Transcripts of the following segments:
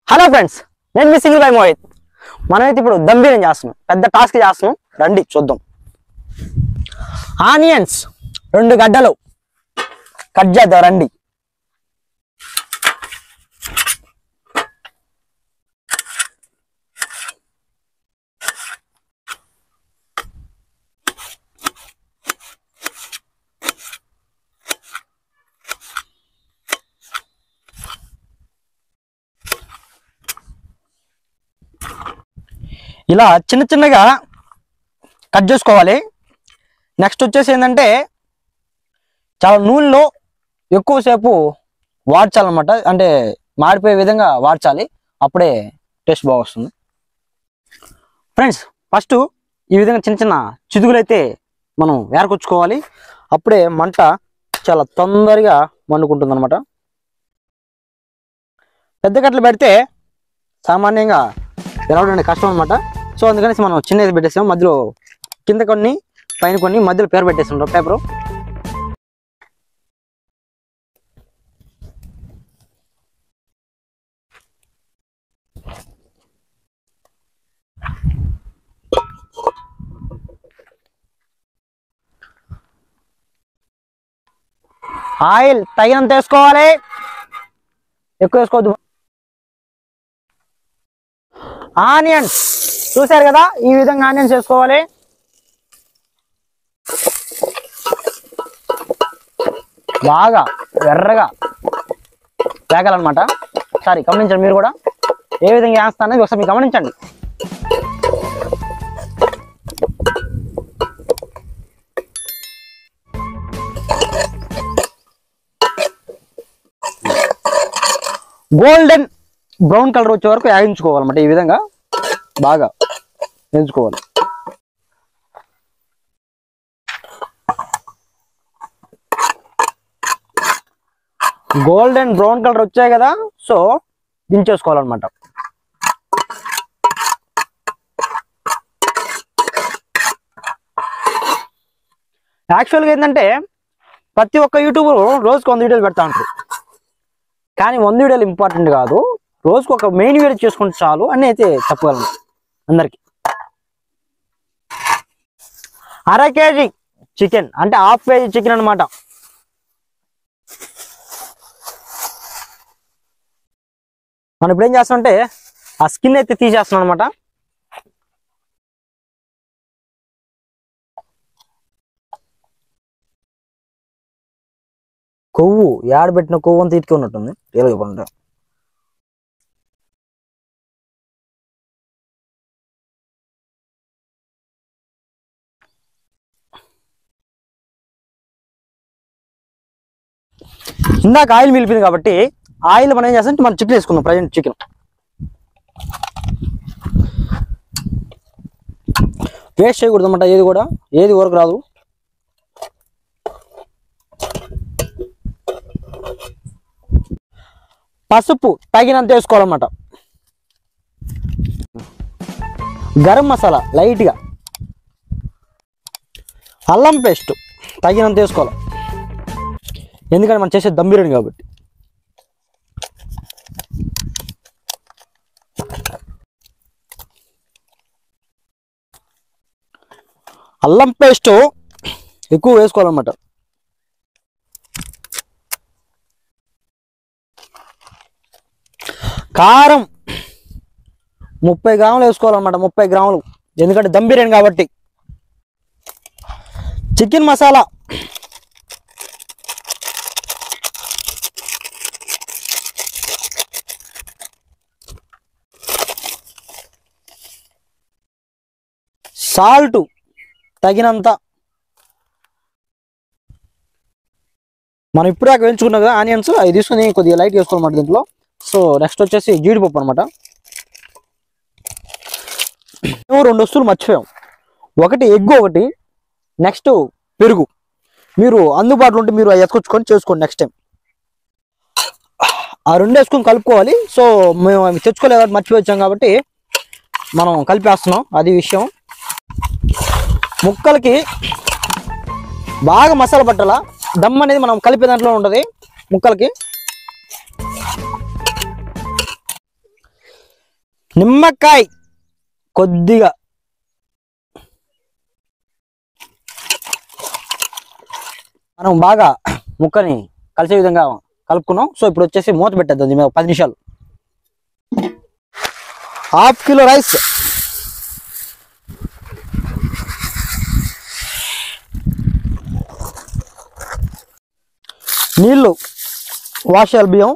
hello friends నేను మీ single by Mohit మనమైతే ఇప్పుడు దమ్ బిర్యానీ చేస్తున్నాం పెద్ద టాస్క్ చేస్తున్నాం రండి చూద్దాం ఆనియన్స్ రెండు గడ్డలు కట్ చేద్దాం రండి ఇలా చిన్న చిన్నగా కట్ చేసుకోవాలి నెక్స్ట్ వచ్చేసి ఏంటంటే చాలా నూనెలో ఎక్కువసేపు వాడ్చాలన్నమాట అంటే మాడిపోయే విధంగా వాడ్చాలి అప్పుడే టేస్ట్ బాగా వస్తుంది ఫ్రెండ్స్ ఫస్ట్ ఈ విధంగా చిన్న చిన్న చిదుగులు అయితే మనం ఏరకొచ్చుకోవాలి అప్పుడే మంట చాలా తొందరగా మండుకుంటుంది అనమాట పెద్ద కట్టలు పెడితే సామాన్యంగా ఎలవడానికి కష్టం అనమాట సో అందుకనేసి మనం చిన్నది పెట్టేసాం మధ్యలో కింద కొన్ని పైన కొన్ని మధ్యలో పేరు పెట్టేస్తుంటాం పేపరు ఆయిల్ తగినంత వేసుకోవాలి ఎక్కువ వేసుకోవద్దు ఆనియన్స్ చూశారు కదా ఈ విధంగా ఆనియన్స్ వేసుకోవాలి బాగా ఎర్రగా వేగాలన్నమాట సారీ గమనించండి మీరు కూడా ఏ విధంగా వేస్తా అనేది ఒకసారి మీరు గమనించండి గోల్డెన్ బ్రౌన్ కలర్ వచ్చే వరకు వేయించుకోవాలన్నమాట ఈ విధంగా బాగా వేయించుకోవాలి గోల్డెన్ బ్రౌన్ కలర్ వచ్చాయి కదా సో దించేసుకోవాలన్నమాట యాక్చువల్గా ఏంటంటే ప్రతి ఒక్క యూట్యూబర్ రోజుకి వంద వీడియోలు పెడతా ఉంటారు కానీ వంద వీడియోలు ఇంపార్టెంట్ కాదు రోజుకు ఒక మెయిన్ వీడియో చేసుకుంటే చాలు అని అయితే చెప్పగలను అందరికి అర కేజీ చికెన్ అంటే హాఫ్ కేజీ చికెన్ అనమాట మనం ఇప్పుడు ఏం చేస్తామంటే ఆ స్కిన్ అయితే తీసేస్తున్నాం అనమాట కొవ్వు ఏడబెట్టిన కొవ్వు అంతా ఇటుకే ఉన్నట్టుంది రియల్గా పంట ఇందాక ఆయిల్ మిలిపింది కాబట్టి ఆయిల్ మనం ఏం చేస్తాం మనం చికెన్ వేసుకుందాం ప్రజెంట్ చికెన్ వేస్ట్ చేయకూడదు అనమాట ఏది కూడా ఏది వరకు రాదు పసుపు తగినంత వేసుకోవాలన్నమాట గరం మసాలా లైట్గా అల్లం పేస్ట్ తగినంత వేసుకోవాలి ఎందుకంటే మనం చేసే దమ్ బిర్యానీ కాబట్టి అల్లం పేస్ట్ ఎక్కువ వేసుకోవాలన్నమాట కారం ముప్పై గ్రాములు వేసుకోవాలన్నమాట ముప్పై గ్రాములు ఎందుకంటే దమ్ బిర్యానీ కాబట్టి చికెన్ మసాలా సాల్ట్ తగినంత మనం ఇప్పుడే వేయించుకున్నాం కదా ఆనియన్స్ అవి తీసుకుని కొద్దిగా లైట్ వేసుకోవాలన్నమాట దీంట్లో సో నెక్స్ట్ వచ్చేసి జీడిపప్పు అనమాట మేము రెండు వస్తువులు మర్చిపోయాం ఒకటి ఎగ్ ఒకటి నెక్స్ట్ పెరుగు మీరు అందుబాటులో ఉంటే మీరు అవి ఎత్తుకొచ్చుకొని చేసుకోండి నెక్స్ట్ టైం ఆ రెండు వేసుకొని కలుపుకోవాలి సో మేము అవి తెచ్చుకోలేదు కాబట్టి మర్చిపోయాం కాబట్టి మనం కలిపేస్తున్నాం అది విషయం ముక్కలకి బాగా మసాలా పట్టాల దమ్ అనేది మనం కలిపే దాంట్లో ఉంటుంది ముక్కలకి నిమ్మకాయ కొద్దిగా మనం బాగా ముక్కని కలిసే విధంగా కలుపుకున్నాం సో ఇప్పుడు వచ్చేసి మూత పెట్టేద్దాం దీని మీద ఒక పది నిమిషాలు హాఫ్ కిలో రైస్ నీళ్ళు వాష్ చేయాలి బియ్యం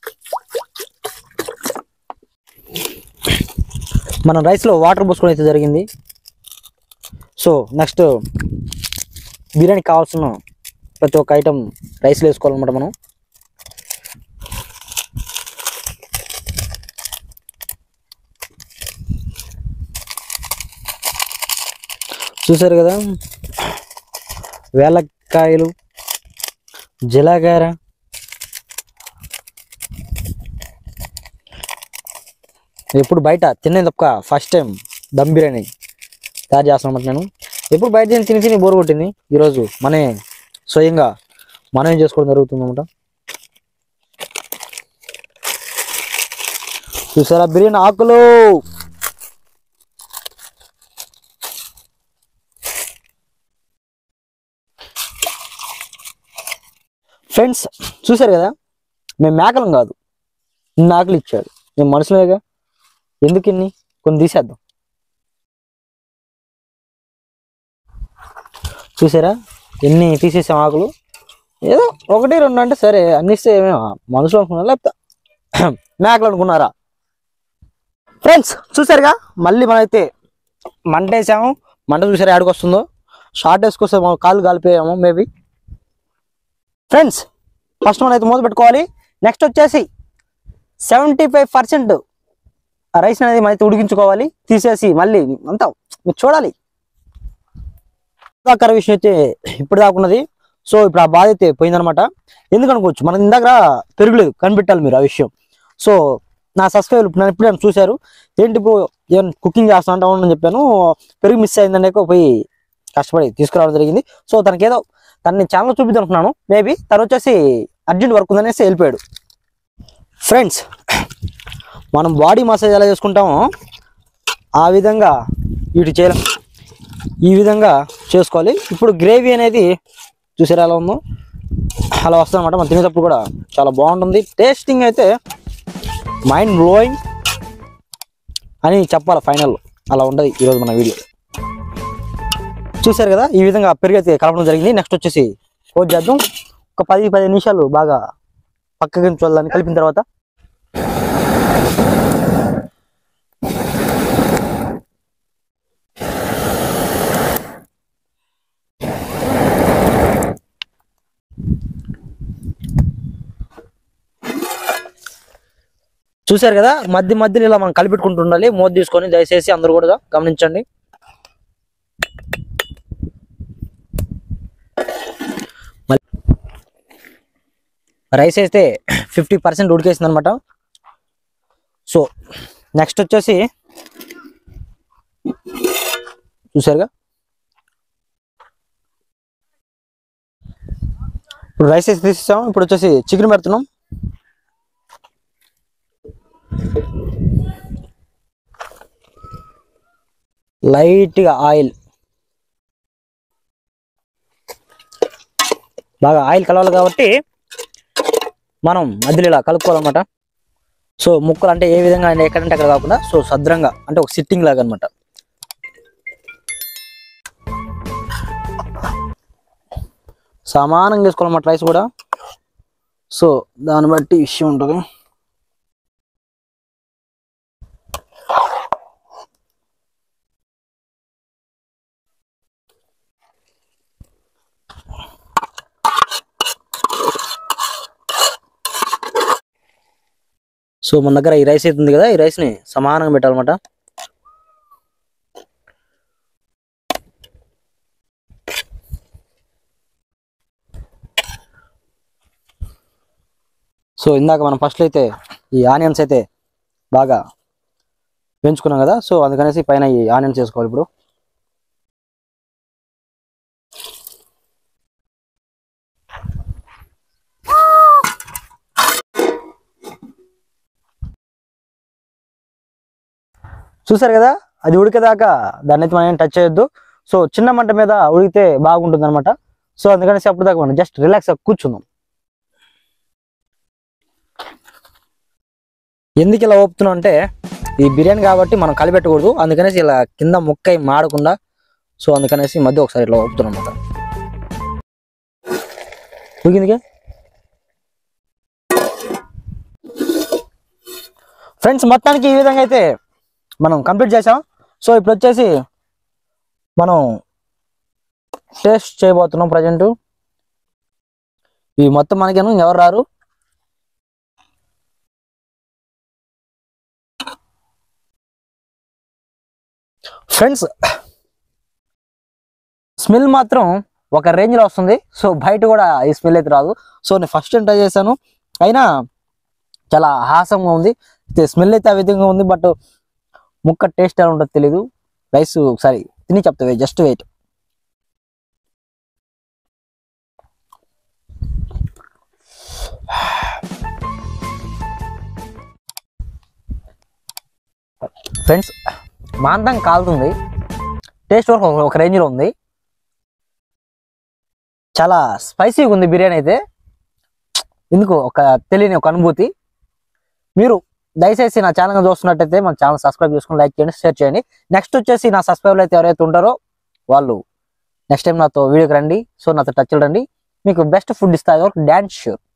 మనం రైస్లో వాటర్ పోసుకొని అయితే జరిగింది సో నెక్స్ట్ బిర్యానీకి కావాల్సిన ప్రతి ఒక్క ఐటమ్ రైస్లో వేసుకోవాలన్నమాట మనం చూసారు కదా వేలక్కాయలు జీలకర్ర ఎప్పుడు బయట తినేది తప్ప ఫస్ట్ టైం దమ్ బిర్యానీ తయారు చేస్తాను నేను ఎప్పుడు బయట తిని తిని తిని బోర్ కొట్టింది ఈరోజు మనే స్వయంగా మనమే చేసుకోవడం జరుగుతుంది అనమాట చూసారా బిర్యానీ ఆకులు ఫ్రెండ్స్ చూసారు కదా మేము మేకలం కాదు ఇన్ని ఆకులు ఇచ్చాడు మేము మనుషులేగా ఎందుకు ఇన్ని కొన్ని తీసేద్దాం చూసారా ఎన్ని తీసేసాం ఆకులు ఏదో ఒకటి రెండు అంటే సరే అన్ని ఇస్తే ఏమేమో మనుషులు అనుకున్నారా లేకపోతే మేకలు అనుకున్నారా ఫ్రెండ్స్ చూసారుగా మళ్ళీ మనమైతే మంట వేసాము మంట చూసారా ఆడికి వస్తుందో షార్ట్ వేసుకొస్తే కాళ్ళు కాలిపోయాము మేబీ ఫ్రెండ్స్ ఫస్ట్ మనం అయితే మూత పెట్టుకోవాలి నెక్స్ట్ వచ్చేసి సెవెంటీ ఫైవ్ పర్సెంట్ ఆ రైస్ అనేది మనం అయితే ఉడికించుకోవాలి తీసేసి మళ్ళీ అంతా మీరు చూడాలి దాకా విషయం అయితే ఇప్పుడు దాకున్నది సో ఇప్పుడు ఆ బాధ అయితే పోయిందనమాట ఎందుకనుకోవచ్చు మనకి ఇందాక పెరుగులేదు కనిపెట్టాలి మీరు ఆ విషయం సో నా సబ్స్క్రైబర్ ఇప్పుడు నన్ను ఇప్పుడు చూశారు ఏంటి ఇప్పుడు ఏమైనా కుకింగ్ చేస్తా అంటే అవునని చెప్పాను పెరుగు మిస్ అయిందనే పోయి కష్టపడి తీసుకురావడం జరిగింది సో తనకి ఏదో తనని ఛానల్ చూపిద్దాం అనుకున్నాను మేబీ తను వచ్చేసి అర్జెంట్ వర్క్ ఉందనేసి వెళ్ళిపోయాడు ఫ్రెండ్స్ మనం బాడీ మసాజ్ ఎలా చేసుకుంటామో ఆ విధంగా ఇటు చేయలేం ఈ విధంగా చేసుకోవాలి ఇప్పుడు గ్రేవీ అనేది చూసారా ఎలా ఉందో అలా వస్తుందన్నమాట మనం తినేటప్పుడు కూడా చాలా బాగుంటుంది టేస్టింగ్ అయితే మైండ్ బ్లోయింగ్ అని చెప్పాలి ఫైనల్ అలా ఉండదు ఈరోజు మన వీడియో చూసారు కదా ఈ విధంగా పెరుగు అయితే కలపడం జరిగింది నెక్స్ట్ వచ్చేసి కోట్ చేద్దాం ఒక పది పది నిమిషాలు బాగా పక్కకి చూడాలని కలిపిన తర్వాత చూశారు కదా మధ్య మధ్యలో ఇలా మనం కలిపెట్టుకుంటూ ఉండాలి మూత తీసుకొని దయచేసి అందరూ కూడా గమనించండి మళ్ళీ రైస్ అయితే ఫిఫ్టీ పర్సెంట్ ఉడికేసింది అనమాట సో నెక్స్ట్ వచ్చేసి చూసారుగా ఇప్పుడు రైస్ అయితే తీసేసాం ఇప్పుడు వచ్చేసి చికెన్ పెడుతున్నాం లైట్గా ఆయిల్ బాగా ఆయిల్ కలవాలి కాబట్టి మనం మధ్యలో ఇలా కలుపుకోవాలన్నమాట సో ముక్కలు అంటే ఏ విధంగా అంటే ఎక్కడంటే అక్కడ కాకుండా సో సద్రంగా అంటే ఒక సిట్టింగ్ లాగా అనమాట సమానంగా వేసుకోవాలన్నమాట రైస్ కూడా సో దాన్ని బట్టి విషయం ఉంటుంది సో మన దగ్గర ఈ రైస్ అయితే ఉంది కదా ఈ రైస్ ని సమానంగా పెట్టాలన్నమాట సో ఇందాక మనం ఫస్ట్ అయితే ఈ ఆనియన్స్ అయితే బాగా పెంచుకున్నాం కదా సో అందుకనేసి పైన ఈ ఆనియన్స్ వేసుకోవాలి ఇప్పుడు చూసారు కదా అది ఉడికేదాకా దాన్ని అయితే మనం ఏం టచ్ చేయొద్దు సో చిన్న మంట మీద ఉడికితే బాగుంటుంది అనమాట సో అందుకనేసి అప్పుడు దాకా మనం జస్ట్ రిలాక్స్ కూర్చుందాం ఎందుకు ఇలా ఓపుతున్నాం అంటే ఈ బిర్యానీ కాబట్టి మనం కలిపెట్టకూడదు అందుకనేసి ఇలా కింద ముక్క మాడకుండా సో అందుకనేసి ఈ మధ్య ఒకసారి ఇట్లా ఓపుతున్నాం అనమాట ఉడికిందిగా ఫ్రెండ్స్ మొత్తానికి ఈ విధంగా అయితే మనం కంప్లీట్ చేసాం సో ఇప్పుడు వచ్చేసి మనం టేస్ట్ చేయబోతున్నాం ప్రజెంట్ ఇవి మొత్తం మనకేను ఎవరు రారు ఫ్రెండ్స్ స్మెల్ మాత్రం ఒక రేంజ్ లో వస్తుంది సో బయట కూడా ఈ స్మెల్ అయితే రాదు సో నేను ఫస్ట్ టైం ట్రై చేశాను అయినా చాలా హాసంగా ఉంది స్మెల్ అయితే ఆ విధంగా ఉంది బట్ ముక్క టేస్ట్ ఎలా ఉంటుందో తెలీదు రైస్ ఒకసారి తిని చెప్తా జస్ట్ వెయిట్ ఫ్రెండ్స్ మాంతం కాలుతుంది టేస్ట్ వరకు ఒక- ఒక రేంజ్లో ఉంది చాలా స్పైసీగా ఉంది బిర్యానీ అయితే ఎందుకు ఒక తెలియని ఒక అనుభూతి మీరు దయచేసి నా ఛానల్ చూస్తున్నట్టయితే మన ఛానల్ సబ్స్క్రైబ్ చేసుకుని లైక్ చేయండి షేర్ చేయండి నెక్స్ట్ వచ్చేసి నా సబ్స్క్రైబర్లు అయితే ఎవరైతే ఉంటారో వాళ్ళు నెక్స్ట్ టైం నాతో వీడియోకి రండి సో నాతో టచ్ రండి మీకు బెస్ట్ ఫుడ్ ఇస్తారు డ్యాన్స్ షూర్